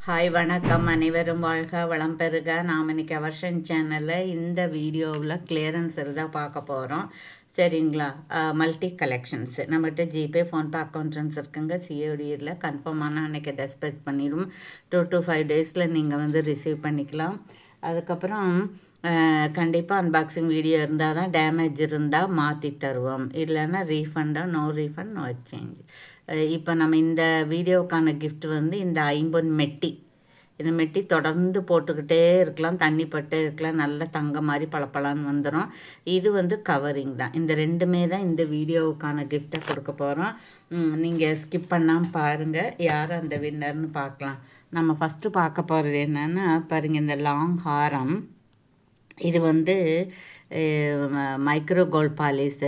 Hi வணக்கம் அனைவரும் வாழ்க வளம் பெறுக நாம் இன்னைக்கு அவர்ஷன் சேனலில் இந்த வீடியோவில் கிளியரன்ஸ் தான் பார்க்க போகிறோம் சரிங்களா மல்டி கலெக்ஷன்ஸ் நம்மகிட்ட ஜிபே ஃபோன்பே அக்கௌண்ட்ஸ் இருக்குங்க சிஓடியில் கன்ஃபார்மான அன்றைக்கி டெஸ்பெக்ட் பண்ணிடும் டூ டு ஃபைவ் டேஸில் நீங்கள் வந்து ரிசீவ் பண்ணிக்கலாம் அதுக்கப்புறம் கண்டிப்பாக அன்பாக்சிங் வீடியோ இருந்தால் தான் டேமேஜ் இருந்தால் மாற்றி தருவோம் இல்லைன்னா ரீஃபண்டாக நோ ரீஃபண்ட் நோ எக்ஸ்சேஞ்ச் இப்போ நம்ம இந்த வீடியோவுக்கான கிஃப்ட் வந்து இந்த ஐம்பொன் மெட்டி இந்த மெட்டி தொடர்ந்து போட்டுக்கிட்டே இருக்கலாம் தண்ணி பட்டு இருக்கலாம் நல்ல தங்க மாதிரி பளபளன்னு வந்துடும் இது வந்து கவரிங் தான் இந்த ரெண்டுமே தான் இந்த வீடியோவுக்கான கிஃப்டை கொடுக்க போகிறோம் நீங்கள் ஸ்கிப் பண்ணாமல் பாருங்கள் யார் அந்த வின்னர்னு பார்க்கலாம் நம்ம ஃபஸ்ட்டு பார்க்க போகிறது என்னென்னா பாருங்கள் இந்த லாங் ஹாரம் இது வந்து மைக்ரோ கோல்ட் பாலிஸு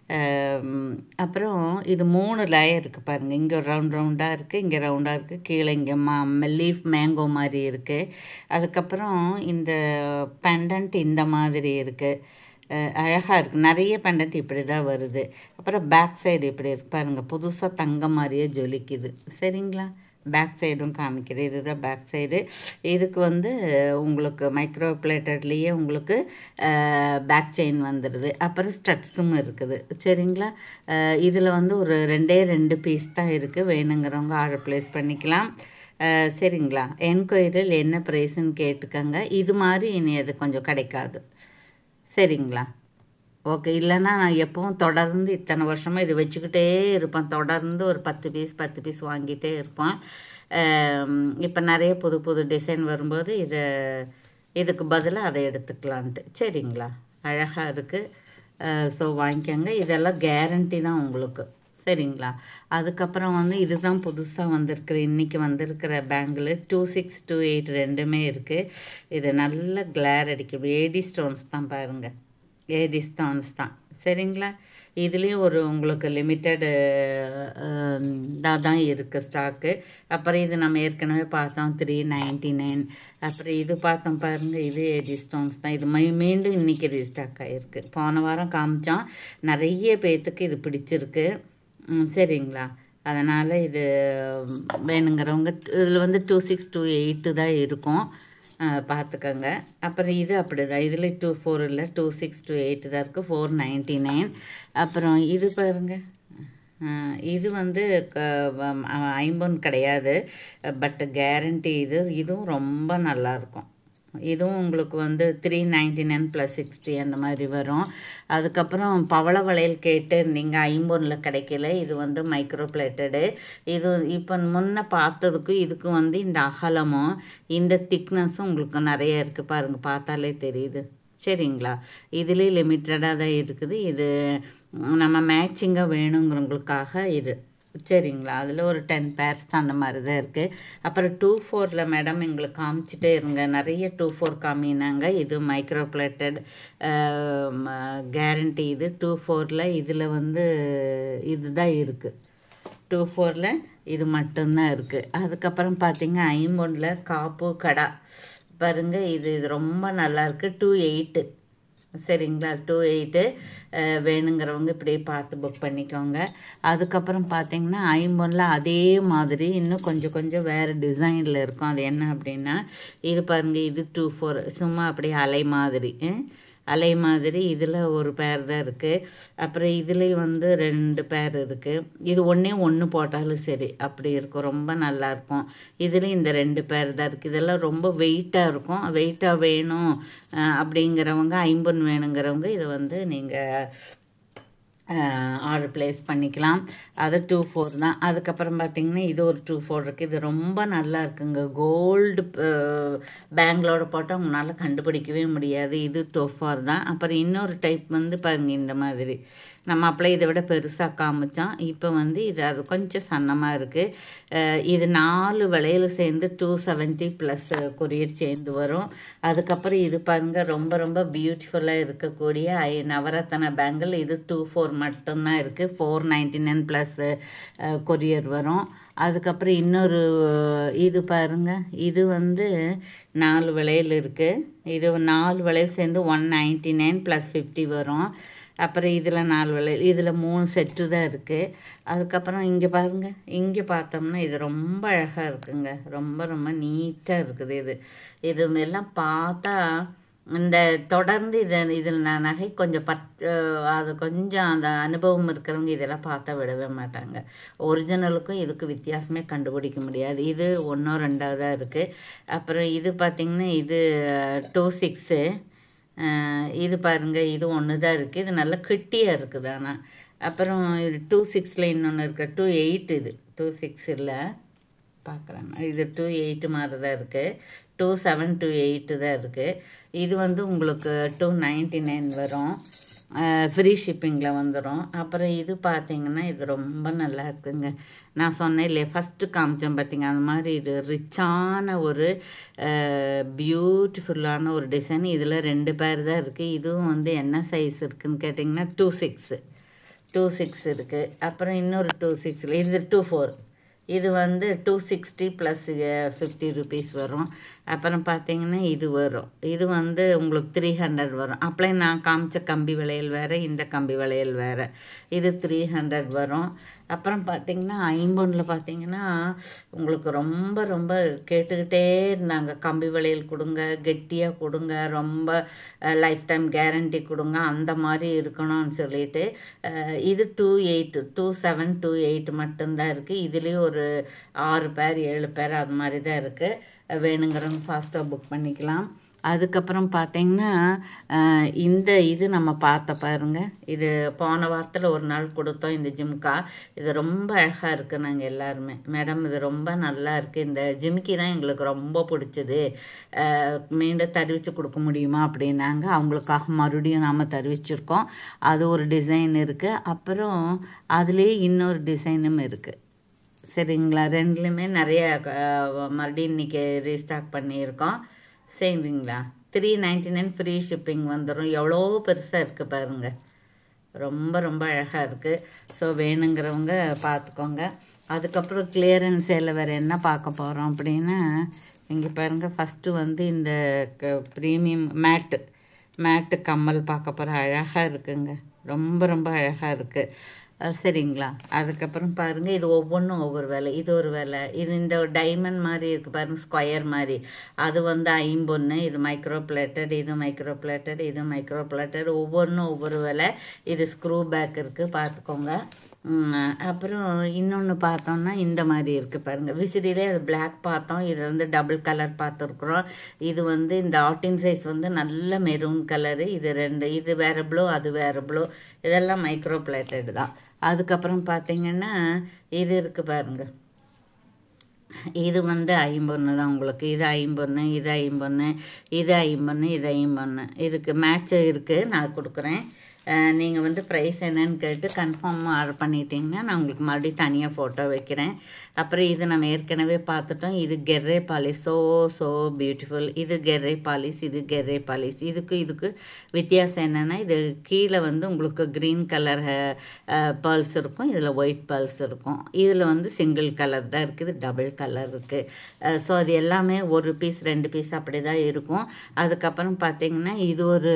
அப்புறம் இது மூணு லேயர் இருக்குது பாருங்கள் இங்கே ரவுண்ட் ரவுண்டாக இருக்குது இங்கே ரவுண்டாக இருக்குது கீழே இங்கே மா லீஃப் மேங்கோ மாதிரி இருக்குது அதுக்கப்புறம் இந்த பெண்டன்ட் இந்த மாதிரி இருக்குது அழகாக இருக்குது நிறைய பெண்டன்ட் இப்படி தான் வருது அப்புறம் பேக் சைடு இப்படி இருக்கு பாருங்கள் புதுசாக தங்க மாதிரியே ஜொலிக்குது சரிங்களா பேக் சைடும் காமிக்குது இதுதான் பேக் சைடு இதுக்கு வந்து உங்களுக்கு மைக்ரோ பிளேட்டட்லேயே உங்களுக்கு பேக் செயின் வந்துடுது அப்புறம் ஸ்டட்ஸும் இருக்குது சரிங்களா இதில் வந்து ஒரு ரெண்டே ரெண்டு பீஸ் தான் இருக்குது வேணுங்கிறவங்க ஆர்டர் ப்ளேஸ் பண்ணிக்கலாம் சரிங்களா என்கொயரியில் என்ன ப்ரைஸ்ன்னு கேட்டுக்கோங்க இது மாதிரி இனி அது கொஞ்சம் கிடைக்காது சரிங்களா ஓகே இல்லைன்னா நான் எப்பவும் தொடர்ந்து இத்தனை வருஷமாக இது வச்சுக்கிட்டே இருப்பேன் தொடர்ந்து ஒரு பத்து பீஸ் பத்து பீஸ் வாங்கிட்டே இருப்பேன் இப்போ நிறைய புது புது டிசைன் வரும்போது இதை இதுக்கு பதிலாக அதை எடுத்துக்கலான்ட்டு சரிங்களா அழகாக இருக்குது ஸோ வாங்கிக்கோங்க இதெல்லாம் கேரண்டி தான் உங்களுக்கு சரிங்களா அதுக்கப்புறம் வந்து இதுதான் புதுசாக வந்திருக்கிற இன்றைக்கி வந்திருக்கிற bangle two six two eight ரெண்டுமே இருக்குது இது நல்ல கிளார் அடிக்கும் ஏடி ஸ்டோன்ஸ் தான் பாருங்கள் ஏடி ஸ்டோன்ஸ் தான் சரிங்களா இதுலேயும் ஒரு உங்களுக்கு லிமிட்டடு இதாக தான் இருக்குது ஸ்டாக்கு அப்புறம் இது நம்ம ஏற்கனவே பார்த்தோம் த்ரீ நைன்டி நைன் அப்புறம் இது பார்த்தோம் பாருங்கள் இது ஏடி ஸ்டோன்ஸ் தான் இது மீண்டும் இன்றைக்கி ரீஸ்டாக் ஆகிருக்கு போன வாரம் காமிச்சோம் நிறைய பேர்த்துக்கு இது பிடிச்சிருக்கு சரிங்களா அதனால் இது வேணுங்கிறவங்க இதில் வந்து டூ சிக்ஸ் டூ எயிட்டு தான் இருக்கும் பார்த்துக்கோங்க அப்புறம் இது அப்படி தான் இதில் டூ ஃபோர் இல்லை டூ சிக்ஸ் டூ எயிட்டு தான் இருக்குது ஃபோர் நைன்ட்டி நைன் அப்புறம் இது பாருங்கள் இது வந்து ஐம்பொன் கிடையாது பட் கேரண்டி இது இதுவும் ரொம்ப நல்லாயிருக்கும் இதுவும் உங்களுக்கு வந்து three ninety nine plus sixty அந்த மாதிரி வரும் அதுக்கப்புறம் பவள வளையல் கேட்டு நீங்கள் ஐம்பொனில் கிடைக்கல இது வந்து மைக்ரோ பிளேட்டடு இது இப்போ முன்ன பார்த்ததுக்கும் இதுக்கும் வந்து இந்த அகலமும் இந்த திக்னஸும் உங்களுக்கு நிறைய இருக்குது பாருங்கள் பார்த்தாலே தெரியுது சரிங்களா இதுலேயே லிமிட்டடாக தான் இருக்குது இது நம்ம மேட்சிங்காக வேணுங்கிறவங்களுக்காக இது சரிங்களா அதில் ஒரு டென் பேர்ஸ் அந்த மாதிரி தான் இருக்குது அப்புறம் டூ ஃபோரில் மேடம் எங்களுக்கு காமிச்சிட்டே இருங்க நிறைய டூ ஃபோர் காமினாங்க இது மைக்ரோ பிளேட்டட் கேரண்டி இது டூ ஃபோரில் இதில் வந்து இதுதான் இருக்குது டூ ஃபோரில் இது மட்டும்தான் இருக்குது அதுக்கப்புறம் பார்த்தீங்க ஐம்பொன்னில் காப்பு கடா பாருங்கள் இது இது ரொம்ப நல்லாயிருக்கு டூ எயிட்டு சரிங்களா டூ எயிட்டு வேணுங்கிறவங்க இப்படியே பார்த்து புக் பண்ணிக்கோங்க அதுக்கப்புறம் பார்த்தீங்கன்னா ஐம்பொனில் அதே மாதிரி இன்னும் கொஞ்சம் கொஞ்சம் வேறு டிசைனில் இருக்கும் அது என்ன அப்படின்னா இது பாருங்கள் இது டூ ஃபோர் சும்மா அப்படியே அலை மாதிரி அலை மாதிரி இதில் ஒரு பேர் தான் இருக்குது அப்புறம் இதுலேயும் வந்து ரெண்டு பேர் இருக்குது இது ஒன்றே ஒன்று போட்டாலும் சரி அப்படி இருக்கும் ரொம்ப நல்லாயிருக்கும் இதுலேயும் இந்த ரெண்டு பேர் தான் இருக்குது இதெல்லாம் ரொம்ப வெயிட்டாக இருக்கும் வெயிட்டாக வேணும் அப்படிங்கிறவங்க ஐம்பொன் வேணுங்கிறவங்க இதை வந்து நீங்கள் ஆர்டர் ப்ளேஸ் பண்ணிக்கலாம் அது டூ ஃபோர் தான் அதுக்கப்புறம் பார்த்திங்கன்னா இது ஒரு டூ ஃபோர் இருக்குது இது ரொம்ப நல்லா இருக்குங்க கோல்டு பேங்களோட போட்டால் உங்களால் கண்டுபிடிக்கவே முடியாது இது டூ ஃபோர் தான் அப்புறம் இன்னொரு டைப் வந்து பாருங்க இந்த மாதிரி நம்ம அப்பளை இதை விட பெருசாக காமிச்சோம் இப்போ வந்து இது அது கொஞ்சம் சன்னமாக இருக்குது இது நாலு விலையில் சேர்ந்து டூ செவன்ட்டி ப்ளஸ் கொரியர் சேர்ந்து வரும் அதுக்கப்புறம் இது பாருங்கள் ரொம்ப ரொம்ப பியூட்டிஃபுல்லாக இருக்கக்கூடிய ஐ நவரத்தன பேங்கிள் இது டூ ஃபோர் மட்டும்தான் இருக்குது four ninety nine plus courier வரும் அதுக்கப்புறம் இன்னொரு இது பாருங்க இது வந்து நாலு விலையில் இருக்குது இது நாலு விலையில் சேர்ந்து one ninety nine plus fifty வரும் அப்புறம் இதில் நாலு வளையல் இதில் மூணு செட்டு தான் இருக்குது அதுக்கப்புறம் இங்கே பாருங்கள் இங்கே பார்த்தோம்னா இது ரொம்ப அழகாக இருக்குங்க ரொம்ப ரொம்ப நீட்டாக இருக்குது இது இது எல்லாம் பார்த்தா இந்த தொடர்ந்து இதை இதில் நான் நகை கொஞ்சம் பத் அது கொஞ்சம் அந்த அனுபவம் இருக்கிறவங்க இதெல்லாம் பார்த்தா விடவே மாட்டாங்க ஒரிஜினலுக்கும் இதுக்கு வித்தியாசமே கண்டுபிடிக்க முடியாது இது ஒன்றோ ரெண்டாவதாக இருக்குது அப்புறம் இது பார்த்திங்கன்னா இது டூ சிக்ஸு இது பாருங்கள் இது ஒன்று தான் இருக்குது இது நல்லா கிட்டியாக இருக்குது ஆனால் அப்புறம் இது டூ சிக்ஸில் இன்னொன்று இருக்குது டூ எயிட் இது டூ சிக்ஸ் இல்லை பார்க்குறேன் இது டூ எயிட்டு மாதிரி தான் இருக்குது டூ செவன் டூ எயிட்டு தான் இருக்குது இது வந்து உங்களுக்கு டூ நைன்ட்டி நைன் வரும் ஃப்ரீ ஷிப்பிங்கில் வந்துடும் அப்புறம் இது பார்த்தீங்கன்னா இது ரொம்ப நல்லா இருக்குங்க நான் சொன்னேன் இல்லையா ஃபஸ்ட்டு காமிச்சேன் பார்த்தீங்க அந்த மாதிரி இது ரிச்சான ஒரு பியூட்டிஃபுல்லான ஒரு டிசைன் இதில் ரெண்டு பேர் தான் இருக்குது இதுவும் வந்து என்ன சைஸ் இருக்குதுன்னு கேட்டிங்கன்னா டூ சிக்ஸு டூ சிக்ஸ் இருக்குது அப்புறம் இன்னொரு டூ சிக்ஸில் இது டூ ஃபோர் இது வந்து two sixty plus fifty rupees வரும் அப்புறம் பார்த்தீங்கன்னா இது வரும் இது வந்து உங்களுக்கு த்ரீ ஹண்ட்ரட் வரும் அப்படியே நான் காமிச்ச கம்பி வளையல் வேறு இந்த கம்பி வளையல் வேறு இது த்ரீ ஹண்ட்ரட் வரும் அப்புறம் பார்த்தீங்கன்னா ஐம்பொன்னில் பார்த்தீங்கன்னா உங்களுக்கு ரொம்ப ரொம்ப கேட்டுக்கிட்டே இருந்தாங்க கம்பி வளையல் கொடுங்க கெட்டியாக கொடுங்க ரொம்ப லைஃப் டைம் கேரண்டி கொடுங்க அந்த மாதிரி இருக்கணும்னு சொல்லிட்டு இது two eight two seven two eight மட்டும்தான் இருக்குது இதுலேயும் ஒரு ஆறு பேர் ஏழு பேர் அது மாதிரி தான் இருக்குது வேணுங்கிறவங்க ஃபாஸ்ட்டாக புக் பண்ணிக்கலாம் அதுக்கப்புறம் பார்த்தீங்கன்னா இந்த இது நம்ம பார்த்த பாருங்க இது போன வாரத்தில் ஒரு நாள் கொடுத்தோம் இந்த ஜிம்கா இது ரொம்ப அழகாக இருக்குது நாங்கள் எல்லாருமே மேடம் இது ரொம்ப நல்லா இருக்குது இந்த ஜிம்கி தான் எங்களுக்கு ரொம்ப பிடிச்சது மீண்டும் தெரிவித்து கொடுக்க முடியுமா அப்படின்னாங்க அவங்களுக்காக மறுபடியும் நாம் தெரிவிச்சிருக்கோம் அது ஒரு டிசைன் இருக்குது அப்புறம் அதுலேயே இன்னொரு டிசைனும் இருக்குது சரிங்களா ரெண்டுலேயுமே நிறைய மறுபடியும் இன்றைக்கி ரீஸ்டாக் பண்ணியிருக்கோம் சரிங்களா three ninety nine free shipping வந்துடும் எவ்வளோ பெருசாக இருக்குது பாருங்கள் ரொம்ப ரொம்ப அழகாக இருக்குது ஸோ வேணுங்கிறவங்க பார்த்துக்கோங்க அதுக்கப்புறம் கிளியரன்ஸ் சேலில் வேறு என்ன பார்க்க போகிறோம் அப்படின்னா இங்கே பாருங்கள் ஃபஸ்ட்டு வந்து இந்த க ப்ரீமியம் மேட்டு மேட்டு கம்மல் பார்க்க போகிற அழகாக இருக்குங்க ரொம்ப ரொம்ப அழகாக இருக்குது சரிங்களா அதுக்கப்புறம் பாருங்கள் இது ஒவ்வொன்றும் ஒவ்வொரு வேலை இது ஒரு வேலை இது இந்த டைமண்ட் மாதிரி இருக்குது பாருங்கள் ஸ்கொயர் மாதிரி அது வந்து ஐம்பொன்று இது மைக்ரோ பிளேட்டட் இது மைக்ரோ பிளேட்டட் இது மைக்ரோ பிளேட்டட் ஒவ்வொன்றும் ஒவ்வொரு வேலை இது ஸ்க்ரூ பேக் இருக்குது பார்த்துக்கோங்க அப்புறம் இன்னொன்று பார்த்தோம்னா இந்த மாதிரி இருக்குது பாருங்கள் விசிறிலே அது பிளாக் பார்த்தோம் இது வந்து டபுள் கலர் பார்த்துருக்குறோம் இது வந்து இந்த ஆட்டின் சைஸ் வந்து நல்ல மெரூன் கலரு இது ரெண்டு இது வேறு ப்ளூ அது வேறு ப்ளூ இதெல்லாம் மைக்ரோ பிளேட்டட் தான் அதுக்கப்புறம் பார்த்தீங்கன்னா இது இருக்குது பாருங்கள் இது வந்து ஐம்பொன்று தான் உங்களுக்கு இது ஐம்பொன்று இது ஐம்பொன்று இது ஐம்பொன்று இது ஐம்பொன்று இதுக்கு மேட்ச் இருக்குது நான் கொடுக்குறேன் நீங்கள் வந்து ப்ரைஸ் என்னன்னு கேட்டு கன்ஃபார்ம் ஆர்டர் பண்ணிட்டீங்கன்னா நான் உங்களுக்கு மறுபடியும் தனியாக ஃபோட்டோ வைக்கிறேன் அப்புறம் இது நம்ம ஏற்கனவே பார்த்துட்டோம் இது கெர்ரே பாலிஸ் ஸோ ஸோ பியூட்டிஃபுல் இது கெர்ரே பாலிஸ் இது கெர்ரே பாலிஸ் இதுக்கு இதுக்கு வித்தியாசம் என்னென்னா இது கீழே வந்து உங்களுக்கு க்ரீன் கலர் பேர்ல்ஸ் இருக்கும் இதில் ஒயிட் பேர்ல்ஸ் இருக்கும் இதில் வந்து சிங்கிள் கலர் தான் இருக்குது டபுள் கலர் இருக்குது ஸோ அது எல்லாமே ஒரு பீஸ் ரெண்டு பீஸ் அப்படி தான் இருக்கும் அதுக்கப்புறம் பார்த்திங்கன்னா இது ஒரு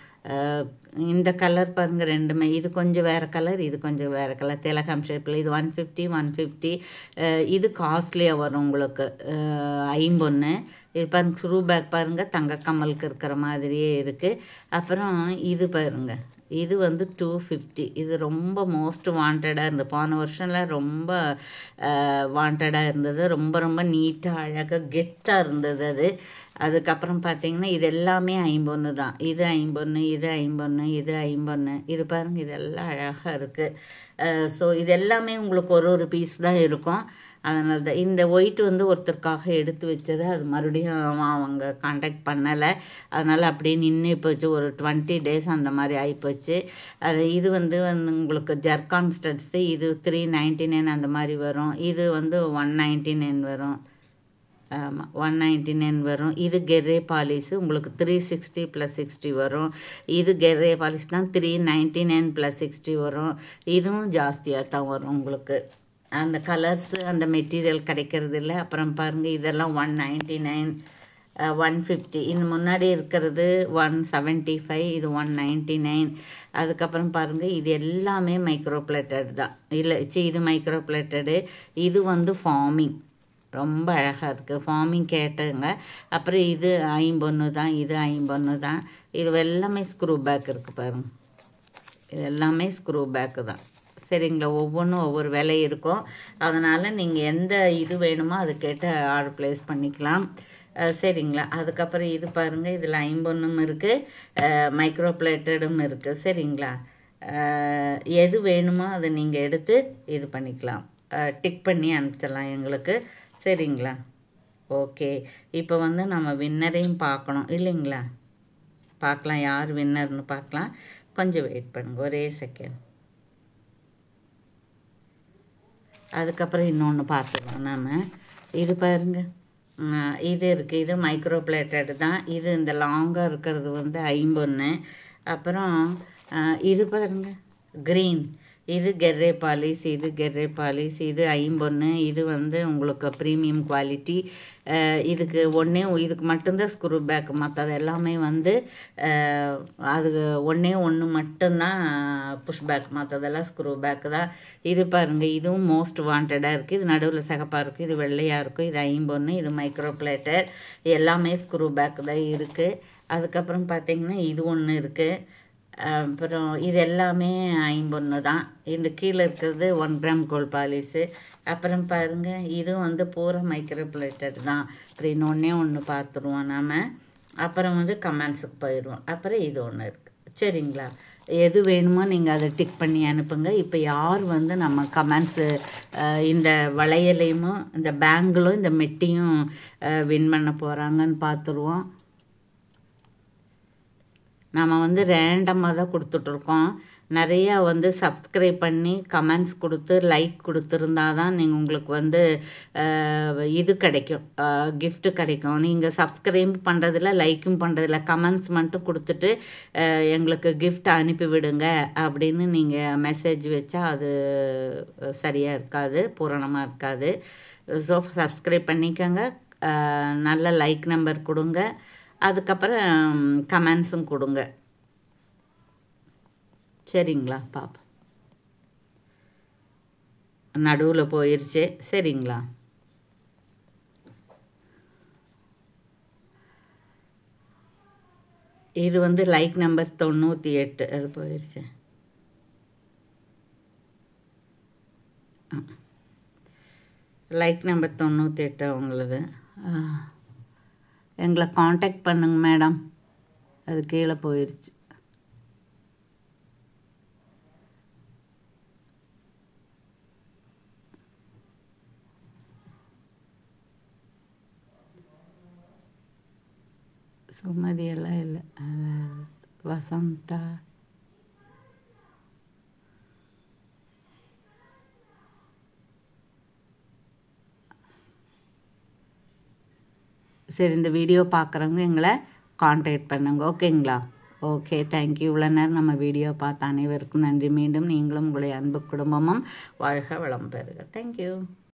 இந்த கலர் பாருங்கள் ரெண்டுமே இது கொஞ்சம் வேறு கலர் இது கொஞ்சம் வேறு கலர் திலகம் ஷேப்பில் இது ஒன் ஃபிஃப்டி ஒன் ஃபிஃப்டி இது காஸ்ட்லியாக வரும் உங்களுக்கு ஐம்பொன்று இது பாருங்க ஸ்க்ரூ பேக் பாருங்கள் தங்க கம்மலுக்கு இருக்கிற மாதிரியே இருக்குது அப்புறம் இது பாருங்கள் இது வந்து டூ ஃபிஃப்டி இது ரொம்ப மோஸ்ட் வாண்டடாக இருந்தது போன வருஷம்லாம் ரொம்ப வாண்டடாக இருந்தது ரொம்ப ரொம்ப நீட்டாக அழகாக கெத்தாக இருந்தது அது அதுக்கப்புறம் பார்த்தீங்கன்னா இது எல்லாமே ஐம்பொன்று தான் இது ஐம்பொன்று இது ஐம்பொன்று இது ஐம்பொன்று இது பாருங்கள் இதெல்லாம் அழகாக இருக்குது ஸோ இது எல்லாமே உங்களுக்கு ஒரு ஒரு பீஸ் தான் இருக்கும் அதனால தான் இந்த ஒயிட் வந்து ஒருத்தருக்காக எடுத்து வச்சது அது மறுபடியும் அவங்க காண்டாக்ட் பண்ணலை அதனால் அப்படியே நின்று போச்சு ஒரு டுவெண்ட்டி டேஸ் அந்த மாதிரி ஆகிப்போச்சு அது இது வந்து வந்து உங்களுக்கு ஜர்கான் ஸ்டட்ஸு இது த்ரீ நைன்ட்டி நைன் அந்த மாதிரி வரும் இது வந்து ஒன் நைன்ட்டி நைன் வரும் ஆமாம் ஒன் நைன்ட்டி நைன் வரும் இது கெர்ரே பாலிஸு உங்களுக்கு த்ரீ சிக்ஸ்டி ப்ளஸ் சிக்ஸ்டி வரும் இது கெர்ரே பாலிஸ் தான் three ninety nine plus sixty வரும் இதுவும் ஜாஸ்தியாக தான் வரும் உங்களுக்கு அந்த கலர்ஸு அந்த மெட்டீரியல் கிடைக்கிறது இல்லை அப்புறம் பாருங்கள் இதெல்லாம் one ninety nine one fifty இந்த முன்னாடி இருக்கிறது ஒன் செவன்ட்டி ஃபைவ் இது ஒன் நைன்ட்டி நைன் அதுக்கப்புறம் பாருங்கள் இது எல்லாமே மைக்ரோ பிளேட்டட் தான் இல்லை சி இது மைக்ரோ பிளேட்டடு இது வந்து ஃபார்மிங் ரொம்ப அழகாக இருக்குது ஃபார்மிங் கேட்டுங்க அப்புறம் இது ஐம்பொன்று தான் இது ஐம்பொன்று தான் இது எல்லாமே ஸ்க்ரூ பேக் இருக்குது பாருங்க இது எல்லாமே ஸ்க்ரூ பேக்கு தான் சரிங்களா ஒவ்வொன்றும் ஒவ்வொரு விலை இருக்கும் அதனால் நீங்கள் எந்த இது வேணுமோ அது கேட்டு ஆர்டர் ப்ளேஸ் பண்ணிக்கலாம் அஹ் சரிங்களா அதுக்கப்புறம் இது பாருங்கள் இதில் ஐம்பொன்னும் இருக்குது மைக்ரோ பிளேட்டடும் இருக்குது சரிங்களா அஹ் எது வேணுமோ அதை நீங்கள் எடுத்து இது பண்ணிக்கலாம் டிக் பண்ணி அனுப்பிச்சிடலாம் எங்களுக்கு சரிங்களா ஓகே இப்போ வந்து நம்ம வின்னரையும் பார்க்கணும் இல்லைங்களா பார்க்கலாம் யார் வின்னர்னு பார்க்கலாம் கொஞ்சம் வெயிட் பண்ணுங்க ஒரே செகண்ட் அதுக்கப்புறம் இன்னொன்று பார்த்துக்கலாம் நாம் இது பாருங்க ம், இது இருக்குது இது மைக்ரோ பிளேட்டட் தான் இது இந்த லாங்காக இருக்கிறது வந்து ஐம்பொன்று அப்புறம் ஆ, இது பாருங்க க்ரீன் இது கெர்ரே பாலிஸ் இது கெர்ரே பாலிஸ் இது ஐம்பொன்று இது வந்து உங்களுக்கு ப்ரீமியம் குவாலிட்டி இதுக்கு ஒன்றே இதுக்கு மட்டும்தான் ஸ்க்ரூ பேக் மற்றது எல்லாமே வந்து அஹ், அது ஒன்றே ஒன்று மட்டும்தான் புஷ் பேக் மற்றதெல்லாம் ஸ்க்ரூ பேக் தான் இது பாருங்கள் இதுவும் மோஸ்ட் வாண்டடாக இருக்குது இது நடுவில் சிகப்பாக இருக்குது இது வெள்ளையாக இருக்கும் இது ஐம்பொன்று இது மைக்ரோ பிளேட்டர் எல்லாமே ஸ்க்ரூ பேக் தான் இருக்குது அதுக்கப்புறம் பார்த்தீங்கன்னா இது ஒன்று இருக்குது அப்புறம் இது எல்லாமே ஐம்பொன்று தான் இந்த கீழே இருக்கிறது ஒன் கிராம் கோல்ட் பாலிஸு அப்புறம் பாருங்கள் இது வந்து பூரா மைக்ரோ பிளேட்டட் தான் அப்படின்னு ஒன்றே ஒன்று பார்த்துருவோம் நாம் அப்புறம் வந்து கமெண்ட்ஸுக்கு போயிடுவோம் அப்புறம் இது ஒன்று இருக்குது சரிங்களா எது வேணுமோ நீங்கள் அதை டிக் பண்ணி அனுப்புங்க இப்போ யார் வந்து நம்ம கமெண்ட்ஸு இந்த வளையலையும் இந்த பேங்கிளும் இந்த மெட்டியும் வின் பண்ண போகிறாங்கன்னு பார்த்துருவோம் நம்ம வந்து ரேண்டமாக தான் கொடுத்துட்ருக்கோம் நிறையா வந்து சப்ஸ்கிரைப் பண்ணி கமெண்ட்ஸ் கொடுத்து லைக் கொடுத்துருந்தா தான் நீங்கள் உங்களுக்கு வந்து அஹ், இது கிடைக்கும் gift கிடைக்கும் நீங்கள் சப்ஸ்கிரைப் பண்ணுறதில்ல லைக்கும் பண்ணுறதில்ல கமெண்ட்ஸ் மட்டும் கொடுத்துட்டு அஹ், எங்களுக்கு gift அனுப்பி விடுங்க அப்படின்னு நீங்கள் மெசேஜ் வச்சா அது சரியாக இருக்காது பூரணமாக இருக்காது ஸோ சப்ஸ்கிரைப் பண்ணிக்கோங்க அஹ், நல்ல லைக் நம்பர் கொடுங்க அதுக்கப்புறம் கமெண்ட்ஸும் கொடுங்க சரிங்களா பாப்போம் நடுவில் போயிருச்சு சரிங்களா இது வந்து லைக் நம்பர் தொண்ணூற்றி எட்டு அது போயிருச்சு லைக் நம்பர் தொண்ணூற்றி எட்டு அவங்களது ஆ. எங்களை காண்டாக்ட் பண்ணுங்க மேடம் அது கீழே போயிருச்சு சுமதி எல்லாம் இல்லை அது வசந்தா சரி இந்த வீடியோ பார்க்குறவங்க எங்களை காண்டாக்ட் பண்ணுங்க ஓகேங்களா ஓகே தேங்க்யூ இவ்வளோ நேரம் நம்ம வீடியோ பார்த்த அனைவருக்கும் நன்றி மீண்டும் நீங்களும் உங்களுடைய அன்பு குடும்பமும் வாழ்க வளம் பெறுக தேங்க்யூ